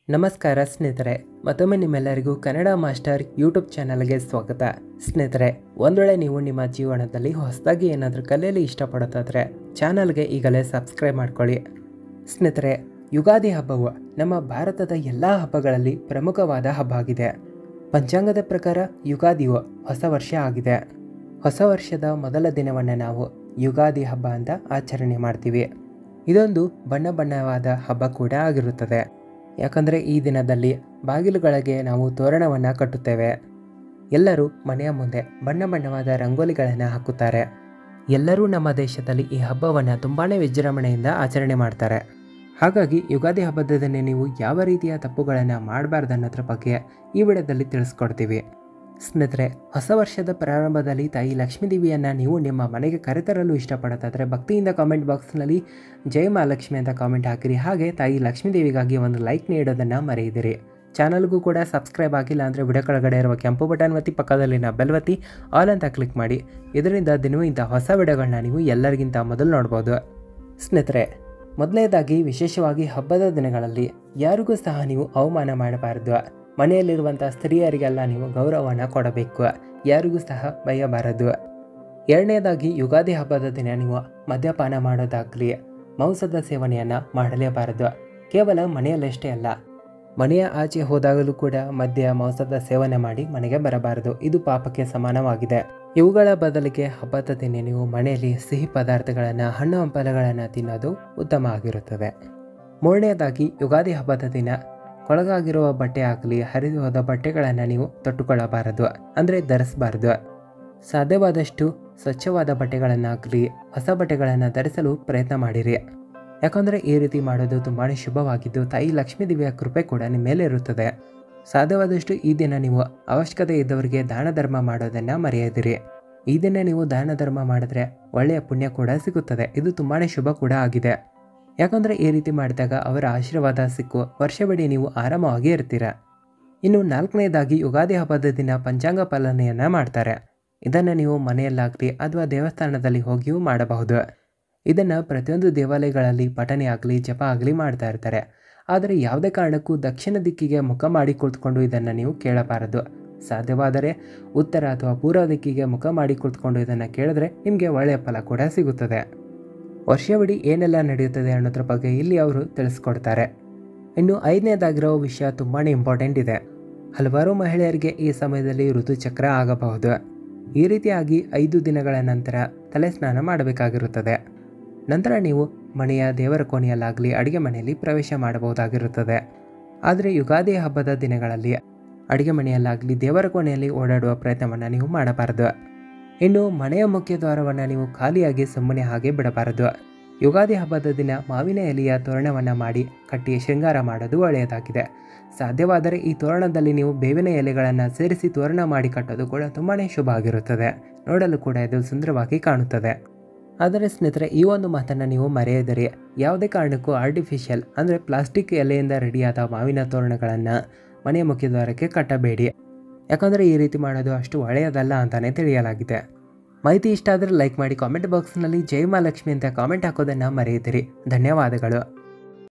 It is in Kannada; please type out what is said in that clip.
ನಮಸ್ಕಾರ ಸ್ನೇಹಿತರೆ ಮತ್ತೊಮ್ಮೆ ನಿಮ್ಮೆಲ್ಲರಿಗೂ ಕನ್ನಡ ಮಾಸ್ಟರ್ ಯೂಟ್ಯೂಬ್ ಚಾನಲ್ಗೆ ಸ್ವಾಗತ ಸ್ನೇಹಿತರೆ ಒಂದು ವೇಳೆ ನೀವು ನಿಮ್ಮ ಜೀವನದಲ್ಲಿ ಹೊಸದಾಗಿ ಏನಾದರೂ ಕಲಿಯಲು ಇಷ್ಟಪಡೋದಾದರೆ ಚಾನಲ್ಗೆ ಈಗಲೇ ಸಬ್ಸ್ಕ್ರೈಬ್ ಮಾಡ್ಕೊಳ್ಳಿ ಸ್ನೇಹಿತರೆ ಯುಗಾದಿ ಹಬ್ಬವು ನಮ್ಮ ಭಾರತದ ಎಲ್ಲ ಹಬ್ಬಗಳಲ್ಲಿ ಪ್ರಮುಖವಾದ ಹಬ್ಬ ಆಗಿದೆ ಪಂಚಾಂಗದ ಪ್ರಕಾರ ಯುಗಾದಿಯು ಹೊಸ ವರ್ಷ ಆಗಿದೆ ಹೊಸ ವರ್ಷದ ಮೊದಲ ದಿನವನ್ನು ನಾವು ಯುಗಾದಿ ಹಬ್ಬ ಅಂತ ಆಚರಣೆ ಮಾಡ್ತೀವಿ ಇದೊಂದು ಬಣ್ಣ ಬಣ್ಣವಾದ ಹಬ್ಬ ಕೂಡ ಆಗಿರುತ್ತದೆ ಯಾಕಂದರೆ ಈ ದಿನದಲ್ಲಿ ಬಾಗಿಲುಗಳಿಗೆ ನಾವು ತೋರಣವನ್ನು ಕಟ್ಟುತ್ತೇವೆ ಎಲ್ಲರೂ ಮನೆಯ ಮುಂದೆ ಬಣ್ಣ ಬಣ್ಣವಾದ ರಂಗೋಲಿಗಳನ್ನು ಹಾಕುತ್ತಾರೆ ಎಲ್ಲರೂ ನಮ್ಮ ದೇಶದಲ್ಲಿ ಈ ಹಬ್ಬವನ್ನು ತುಂಬಾ ವಿಜೃಂಭಣೆಯಿಂದ ಆಚರಣೆ ಮಾಡ್ತಾರೆ ಹಾಗಾಗಿ ಯುಗಾದಿ ಹಬ್ಬದ ದಿನ ನೀವು ಯಾವ ರೀತಿಯ ತಪ್ಪುಗಳನ್ನು ಮಾಡಬಾರ್ದು ಅನ್ನೋದ್ರ ಬಗ್ಗೆ ಈ ವಿಡಿಯೋದಲ್ಲಿ ತಿಳಿಸ್ಕೊಡ್ತೀವಿ ಸ್ನೇಹಿತರೆ ಹೊಸ ವರ್ಷದ ಪ್ರಾರಂಭದಲ್ಲಿ ತಾಯಿ ಲಕ್ಷ್ಮೀ ದೇವಿಯನ್ನು ನೀವು ನಿಮ್ಮ ಮನೆಗೆ ಕರೆತರಲು ಇಷ್ಟಪಡೋದಾದರೆ ಭಕ್ತಿಯಿಂದ ಕಾಮೆಂಟ್ ಬಾಕ್ಸ್ನಲ್ಲಿ ಜೈ ಮಹಾಲಕ್ಷ್ಮಿ ಅಂತ ಕಾಮೆಂಟ್ ಹಾಕಿರಿ ಹಾಗೆ ತಾಯಿ ಲಕ್ಷ್ಮೀ ದೇವಿಗಾಗಿ ಒಂದು ಲೈಕ್ ನೀಡೋದನ್ನು ಮರೆಯದಿರಿ ಚಾನಲ್ಗೂ ಕೂಡ ಸಬ್ಸ್ಕ್ರೈಬ್ ಆಗಿಲ್ಲ ಅಂದರೆ ವಿಡಿಯೋ ಕೆಳಗಡೆ ಇರುವ ಕೆಂಪು ಬಟನ್ ಒತ್ತಿ ಪಕ್ಕದಲ್ಲಿನ ಬೆಲ್ ಒತ್ತಿ ಆಲ್ ಅಂತ ಕ್ಲಿಕ್ ಮಾಡಿ ಇದರಿಂದ ದಿನವೂ ಇಂಥ ಹೊಸ ವಿಡಿಯೋಗಳನ್ನ ನೀವು ಎಲ್ಲರಿಗಿಂತ ಮೊದಲು ನೋಡ್ಬೋದು ಸ್ನೇಹಿತರೆ ಮೊದಲನೇದಾಗಿ ವಿಶೇಷವಾಗಿ ಹಬ್ಬದ ದಿನಗಳಲ್ಲಿ ಯಾರಿಗೂ ಸಹ ನೀವು ಅವಮಾನ ಮಾಡಬಾರದು ಮನೆಯಲ್ಲಿರುವಂಥ ಸ್ತ್ರೀಯರಿಗೆಲ್ಲ ನೀವು ಗೌರವವನ್ನು ಕೊಡಬೇಕು ಯಾರಿಗೂ ಸಹ ಬೈಯಬಾರದು ಎರಡನೇದಾಗಿ ಯುಗಾದಿ ಹಬ್ಬದ ದಿನ ನೀವು ಮದ್ಯಪಾನ ಮಾಡೋದಾಗಲಿ ಮಾಂಸದ ಸೇವನೆಯನ್ನು ಮಾಡಲೇಬಾರದು ಕೇವಲ ಮನೆಯಲ್ಲಷ್ಟೇ ಅಲ್ಲ ಮನೆಯ ಆಚೆ ಹೋದಾಗಲೂ ಕೂಡ ಮದ್ಯ ಮಾಂಸದ ಸೇವನೆ ಮಾಡಿ ಮನೆಗೆ ಬರಬಾರದು ಇದು ಪಾಪಕ್ಕೆ ಸಮಾನವಾಗಿದೆ ಇವುಗಳ ಬದಲಿಗೆ ಹಬ್ಬದ ದಿನ ನೀವು ಮನೆಯಲ್ಲಿ ಸಿಹಿ ಪದಾರ್ಥಗಳನ್ನು ಹಣ್ಣು ಹಂಪಲುಗಳನ್ನು ತಿನ್ನೋದು ಉತ್ತಮ ಆಗಿರುತ್ತದೆ ಮೂರನೆಯದಾಗಿ ಯುಗಾದಿ ಹಬ್ಬದ ದಿನ ಕೊಳಗಾಗಿರುವ ಬಟ್ಟೆ ಆಗಲಿ ಹರಿದು ಹೋದ ಬಟ್ಟೆಗಳನ್ನು ನೀವು ತೊಟ್ಟುಕೊಳ್ಳಬಾರದು ಅಂದರೆ ಧರಿಸಬಾರದು ಸಾಧ್ಯವಾದಷ್ಟು ಸ್ವಚ್ಛವಾದ ಬಟ್ಟೆಗಳನ್ನಾಗಲಿ ಹೊಸ ಬಟ್ಟೆಗಳನ್ನು ಧರಿಸಲು ಪ್ರಯತ್ನ ಮಾಡಿರಿ ಯಾಕಂದರೆ ಈ ರೀತಿ ಮಾಡೋದು ತುಂಬಾ ಶುಭವಾಗಿದ್ದು ತಾಯಿ ಲಕ್ಷ್ಮೀ ದೇವಿಯ ಕೃಪೆ ಕೂಡ ನಿಮ್ಮ ಮೇಲೆ ಇರುತ್ತದೆ ಸಾಧ್ಯವಾದಷ್ಟು ಈ ದಿನ ನೀವು ಅವಶ್ಯಕತೆ ಇದ್ದವರಿಗೆ ದಾನ ಧರ್ಮ ಮಾಡೋದನ್ನು ಮರೆಯದಿರಿ ಈ ದಿನ ನೀವು ದಾನ ಧರ್ಮ ಮಾಡಿದ್ರೆ ಒಳ್ಳೆಯ ಪುಣ್ಯ ಕೂಡ ಸಿಗುತ್ತದೆ ಇದು ತುಂಬಾ ಶುಭ ಕೂಡ ಆಗಿದೆ ಯಾಕಂದರೆ ಈ ರೀತಿ ಮಾಡಿದಾಗ ಅವರ ಆಶೀರ್ವಾದ ಸಿಕ್ಕು ವರ್ಷವಿಡೀ ನೀವು ಆರಾಮವಾಗಿ ಇರ್ತೀರ ಇನ್ನು ನಾಲ್ಕನೇದಾಗಿ ಯುಗಾದಿ ಹಬ್ಬದ ದಿನ ಪಂಚಾಂಗ ಪಾಲನೆಯನ್ನು ಮಾಡ್ತಾರೆ ಇದನ್ನು ನೀವು ಮನೆಯಲ್ಲಾಗಲಿ ಅಥವಾ ದೇವಸ್ಥಾನದಲ್ಲಿ ಹೋಗಿಯೂ ಮಾಡಬಹುದು ಇದನ್ನು ಪ್ರತಿಯೊಂದು ದೇವಾಲಯಗಳಲ್ಲಿ ಪಠನೆ ಆಗಲಿ ಜಪ ಆಗಲಿ ಮಾಡ್ತಾ ಇರ್ತಾರೆ ಆದರೆ ಯಾವುದೇ ಕಾರಣಕ್ಕೂ ದಕ್ಷಿಣ ದಿಕ್ಕಿಗೆ ಮುಖ ಮಾಡಿ ಕುಳಿತುಕೊಂಡು ಇದನ್ನು ನೀವು ಕೇಳಬಾರದು ಸಾಧ್ಯವಾದರೆ ಉತ್ತರ ಅಥವಾ ಪೂರ್ವ ದಿಕ್ಕಿಗೆ ಮುಖ ಮಾಡಿ ಕುಳಿತುಕೊಂಡು ಇದನ್ನು ಕೇಳಿದ್ರೆ ನಿಮಗೆ ಒಳ್ಳೆಯ ಫಲ ಕೂಡ ಸಿಗುತ್ತದೆ ವರ್ಷವಿಡೀ ಏನೆಲ್ಲ ನಡೆಯುತ್ತದೆ ಅನ್ನೋದ್ರ ಬಗ್ಗೆ ಇಲ್ಲಿ ಅವರು ತಿಳಿಸ್ಕೊಡ್ತಾರೆ ಇನ್ನು ಐದನೇದಾಗಿರೋ ವಿಷಯ ತುಂಬಾ ಇಂಪಾರ್ಟೆಂಟ್ ಇದೆ ಹಲವಾರು ಮಹಿಳೆಯರಿಗೆ ಈ ಸಮಯದಲ್ಲಿ ಋತುಚಕ್ರ ಆಗಬಹುದು ಈ ರೀತಿಯಾಗಿ ಐದು ದಿನಗಳ ನಂತರ ತಲೆ ಸ್ನಾನ ಮಾಡಬೇಕಾಗಿರುತ್ತದೆ ನಂತರ ನೀವು ಮನೆಯ ದೇವರ ಕೋಣೆಯಲ್ಲಾಗಲಿ ಅಡುಗೆ ಮನೆಯಲ್ಲಿ ಪ್ರವೇಶ ಮಾಡಬಹುದಾಗಿರುತ್ತದೆ ಆದರೆ ಯುಗಾದಿ ಹಬ್ಬದ ದಿನಗಳಲ್ಲಿ ಅಡುಗೆ ಮನೆಯಲ್ಲಾಗಲಿ ದೇವರ ಕೋಣೆಯಲ್ಲಿ ಓಡಾಡುವ ಪ್ರಯತ್ನವನ್ನು ನೀವು ಮಾಡಬಾರದು ಇನ್ನು ಮನೆಯ ಮುಖ್ಯ ದ್ವಾರವನ್ನು ನೀವು ಖಾಲಿಯಾಗಿ ಸುಮ್ಮನೆ ಹಾಗೆ ಬಿಡಬಾರದು ಯುಗಾದಿ ಹಬ್ಬದ ದಿನ ಮಾವಿನ ಎಲೆಯ ತೋರಣವನ್ನು ಮಾಡಿ ಕಟ್ಟಿ ಶೃಂಗಾರ ಮಾಡೋದು ಒಳ್ಳೆಯದಾಗಿದೆ ಸಾಧ್ಯವಾದರೆ ಈ ತೋರಣದಲ್ಲಿ ನೀವು ಬೇವಿನ ಎಲೆಗಳನ್ನು ಸೇರಿಸಿ ತೋರಣ ಮಾಡಿ ಕಟ್ಟೋದು ಕೂಡ ತುಂಬಾ ಶುಭ ಆಗಿರುತ್ತದೆ ನೋಡಲು ಕೂಡ ಇದು ಸುಂದರವಾಗಿ ಕಾಣುತ್ತದೆ ಆದರೆ ಸ್ನೇಹಿತರೆ ಈ ಒಂದು ಮಾತನ್ನು ನೀವು ಮರೆಯದಿರಿ ಯಾವುದೇ ಕಾರಣಕ್ಕೂ ಆರ್ಟಿಫಿಷಿಯಲ್ ಅಂದರೆ ಪ್ಲಾಸ್ಟಿಕ್ ಎಲೆಯಿಂದ ರೆಡಿಯಾದ ಮಾವಿನ ತೋರಣಗಳನ್ನು ಮನೆಯ ಮುಖ್ಯದ್ವಾರಕ್ಕೆ ಕಟ್ಟಬೇಡಿ ಯಾಕಂದರೆ ಈ ರೀತಿ ಮಾಡೋದು ಅಷ್ಟು ಒಳ್ಳೆಯದಲ್ಲ ಅಂತಲೇ ತಿಳಿಯಲಾಗಿದೆ ಮಾಹಿತಿ ಇಷ್ಟ ಆದರೆ ಲೈಕ್ ಮಾಡಿ ಕಾಮೆಂಟ್ ಬಾಕ್ಸ್ನಲ್ಲಿ ಜೈ ಮಹಾಲಕ್ಷ್ಮಿ ಅಂತ ಕಾಮೆಂಟ್ ಹಾಕೋದನ್ನು ಮರೆಯುತ್ತೀರಿ ಧನ್ಯವಾದಗಳು